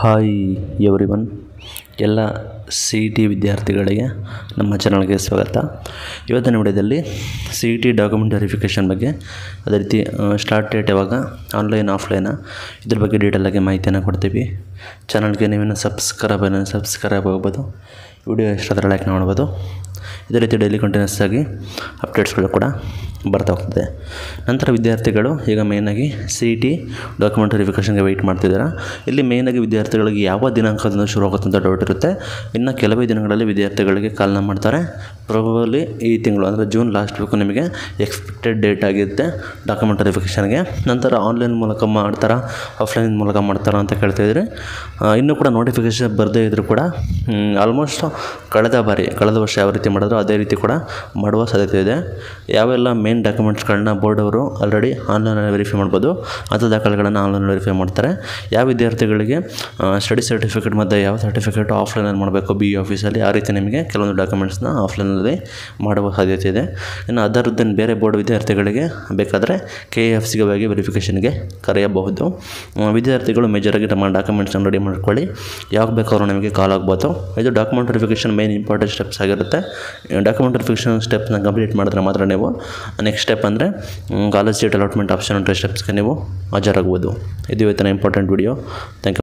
hi everyone ಎಲ್ಲ C E T ವಿದ್ಯಾರ್ಥಿಗಳಿಗೆ ನಮ್ಮ ಚಾನಲ್ಗೆ ಸ್ವಾಗತ ಇವತ್ತಿನ ವಿಡಿಯೋದಲ್ಲಿ C E T document verification ಬಗ್ಗೆ ಅದೇ ರೀತಿ ಸ್ಟಾರ್ಟ್ ಡೇಟ್ ಯಾವಾಗ ಆನ್ಲೈನ್ ಆಫ್ಲೈನಾ ಇದ್ರ ಬಗ್ಗೆ ಡೀಟೇಲಾಗಿ ಮಾಹಿತಿಯನ್ನು ಕೊಡ್ತೀವಿ ಚಾನಲ್ಗೆ ನೀವೇನು ಸಬ್ಸ್ಕ್ರೈಬ್ ಸಬ್ಸ್ಕ್ರೈಬ್ ಆಗ್ಬೋದು ವಿಡಿಯೋ ಇಷ್ಟಾದರೆ ಲೈಕ್ ಮಾಡ್ಬೋದು ಇದೇ ರೀತಿ ಡೈಲಿ ಕಂಟಿನ್ಯೂಸ್ ಆಗಿ ಅಪ್ಡೇಟ್ಸ್ಗಳು ಕೂಡ ಬರ್ತಾ ಹೋಗ್ತದೆ ನಂತರ ವಿದ್ಯಾರ್ಥಿಗಳು ಈಗ ಮೇಯ್ನಾಗಿ ಸಿ ಇ ಟಿ ಡಾಕ್ಯುಮೆಂಟ್ ವೆರಿಫಿಕೇಷನ್ಗೆ ವೆಯ್ಟ್ ಮಾಡ್ತಿದ್ದಾರೆ ಇಲ್ಲಿ ಮೇಯ್ನಾಗಿ ವಿದ್ಯಾರ್ಥಿಗಳಿಗೆ ಯಾವ ದಿನಾಂಕದಿಂದ ಶುರು ಆಗುತ್ತೆ ಅಂತ ಡೌಟ್ ಇರುತ್ತೆ ಇನ್ನು ಕೆಲವೇ ದಿನಗಳಲ್ಲಿ ವಿದ್ಯಾರ್ಥಿಗಳಿಗೆ ಕಾಲ್ನ ಮಾಡ್ತಾರೆ ಪ್ರೊಬಲಿ ಈ ತಿಂಗಳು ಅಂದರೆ ಜೂನ್ ಲಾಸ್ಟ್ ವೀಕು ನಿಮಗೆ ಎಕ್ಸ್ಪೆಕ್ಟೆಡ್ ಡೇಟ್ ಆಗಿರುತ್ತೆ ಡಾಕ್ಯುಮೆಂಟ್ ವೆರಿಫಿಕೇಷನ್ಗೆ ನಂತರ ಆನ್ಲೈನ್ ಮೂಲಕ ಮಾಡ್ತಾರಾ ಆಫ್ಲೈನ್ ಮೂಲಕ ಮಾಡ್ತಾರಾ ಅಂತ ಕೇಳ್ತಾಯಿದ್ರೆ ಇನ್ನೂ ಕೂಡ ನೋಟಿಫಿಕೇಷನ್ ಬರದೇ ಇದ್ದರೂ ಕೂಡ ಆಲ್ಮೋಸ್ಟ್ ಕಳೆದ ಬಾರಿ ಕಳೆದ ವರ್ಷ ಯಾವ ರೀತಿ ಮಾಡಿದ್ರು ಅದೇ ರೀತಿ ಕೂಡ ಮಾಡುವ ಸಾಧ್ಯತೆ ಇದೆ ಯಾವೆಲ್ಲ ಮೇನ್ ಡಾಕ್ಯುಮೆಂಟ್ಸ್ಗಳನ್ನ ಬೋರ್ಡ್ ಅವರು ಆಲ್ರೆಡಿ ಆನ್ಲೈನಲ್ಲಿ ವೆರಿಫೈ ಮಾಡ್ಬೋದು ಅಂಥ ದಾಖಲೆಗಳನ್ನು ಆನ್ಲೈನ್ ವೆರಿಫೈ ಮಾಡ್ತಾರೆ ಯಾವ ವಿದ್ಯಾರ್ಥಿಗಳಿಗೆ ಸ್ಟಡಿ ಸರ್ಟಿಫಿಕೇಟ್ ಮತ್ತು ಯಾವ ಸರ್ಟಿಫಿಕೇಟ್ ಆಫ್ಲೈನಲ್ಲಿ ಮಾಡಬೇಕು ಬಿ ಇ ಆಫೀಸಲ್ಲಿ ಆ ರೀತಿ ನಿಮಗೆ ಕೆಲವೊಂದು ಡಾಕ್ಯುಮೆಂಟ್ಸ್ನ ಆಫ್ಲೈನಲ್ಲಿ ಮಾಡುವ ಸಾಧ್ಯತೆ ಇದೆ ಇನ್ನು ಅದರ್ ದೆನ್ ಬೇರೆ ಬೋರ್ಡ್ ವಿದ್ಯಾರ್ಥಿಗಳಿಗೆ ಬೇಕಾದರೆ ಕೆ ಎಫ್ ಸಿಗೆ ಹೋಗಿ ವೆರಿಫಿಕೇಷನ್ಗೆ ಕರೆಯಬಹುದು ಆ, ವಿದ್ಯಾರ್ಥಿಗಳು ಮೇಜರಾಗಿ ತಮ್ಮ ಡಾಕ್ಯುಮೆಂಟ್ಸನ್ನು ರೆಡಿ ಮಾಡ್ಕೊಳ್ಳಿ ಯಾವಾಗ ಬೇಕಾದ್ರೂ ನಿಮಗೆ ಕಾಲ್ ಆಗ್ಬೋದು ಇದು document verification main important steps ಆಗಿರುತ್ತೆ ಡಾಕ್ಯುಮೆಂಟ್ ವೆರಿಫಿಕೇಷನ್ ಸ್ಟೆಪ್ನ ಕಂಪ್ಲೀಟ್ ಮಾಡಿದ್ರೆ ಮಾತ್ರ ನೀವು ನೆಕ್ಸ್ಟ್ ಸ್ಟೆಪ್ ಅಂದರೆ ಕಾಲೇಜ್ ಸೀಟ್ ಅಲಾಟ್ಮೆಂಟ್ ಆಪ್ಷನ್ ಸ್ಟೆಪ್ಸ್ಗೆ ನೀವು ಹಾಜರಾಗ್ಬೋದು ಇದು ಇವತ್ತಿನ ಇಂಪಾರ್ಟೆಂಟ್ ವಿಡಿಯೋ ಥ್ಯಾಂಕ್ ಯು